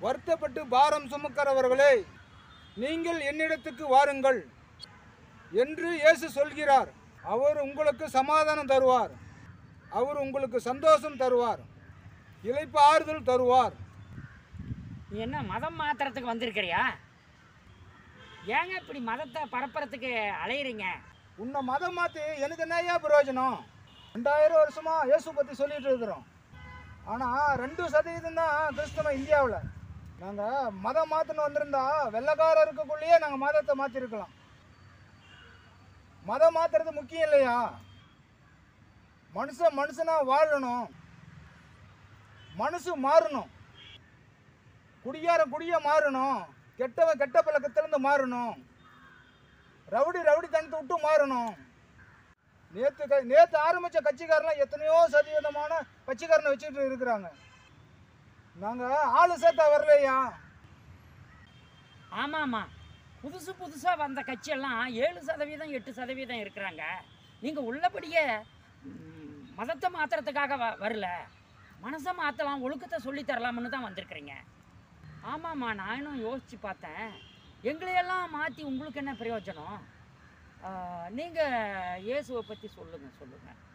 வருத்தப்பட்டு பாரம் சுமக்கிறவர்களே நீங்கள் என்னிடத்துக்கு வாருங்கள் என்று இயேசு சொல்கிறார் அவர் உங்களுக்கு சமாதானம் தருவார் அவர் உங்களுக்கு சந்தோஷம் தருவார் இளைப்பு ஆறுதல் தருவார் நீ என்ன மதம் மாத்துறதுக்கு வந்திருக்கிறியா ஏங்க இப்படி மதத்தை பரப்புறதுக்கு அலையிறீங்க உன்னை மதம் மாற்றி எனக்கு என்னையா பிரயோஜனம் ரெண்டாயிரம் வருஷமா இயேசு பற்றி சொல்லிட்டு இருக்கிறோம் ஆனால் ரெண்டு சதவீதம் தான் கிறிஸ்தவ இந்தியாவில் நாங்கள் மதம் மாற்றணும் வந்திருந்தா வெள்ளக்காரர் இருக்கக்குள்ளேயே நாங்கள் மதத்தை மாற்றிருக்கலாம் மதம் மாற்றுறது முக்கியம் இல்லையா மனுஷன் மனுஷனா வாழணும் மனசு மாறணும் குடியாரன் குடிய மாறணும் கெட்டவன் கெட்ட பழக்கத்திலேருந்து மாறணும் ரவுடி ரவுடி தனத்தை விட்டு மாறணும் நேற்று க நேற்று ஆரம்பித்த கட்சிக்காரலாம் எத்தனையோ சதவீதமான கட்சிக்காரனை வச்சுக்கிட்டு இருக்கிறாங்க நாங்கள் ஆளு சேர்த்தா வரலையா ஆமாம்மா புதுசு புதுசாக வந்த கட்சியெல்லாம் ஏழு சதவீதம் எட்டு சதவீதம் இருக்கிறாங்க நீங்கள் உள்ளபடியே ம், மதத்தை மாற்றுறதுக்காக வ வரல மனசை மாற்றலாம் ஒழுக்கத்தை சொல்லித் தரலாம்னு தான் வந்திருக்கிறீங்க ஆமாம்மா நானும் யோசித்து பார்த்தேன் எங்களையெல்லாம் மாற்றி உங்களுக்கு என்ன பிரயோஜனம் நீங்கள் இயேசுவை பற்றி சொல்லுங்கள் சொல்லுங்கள்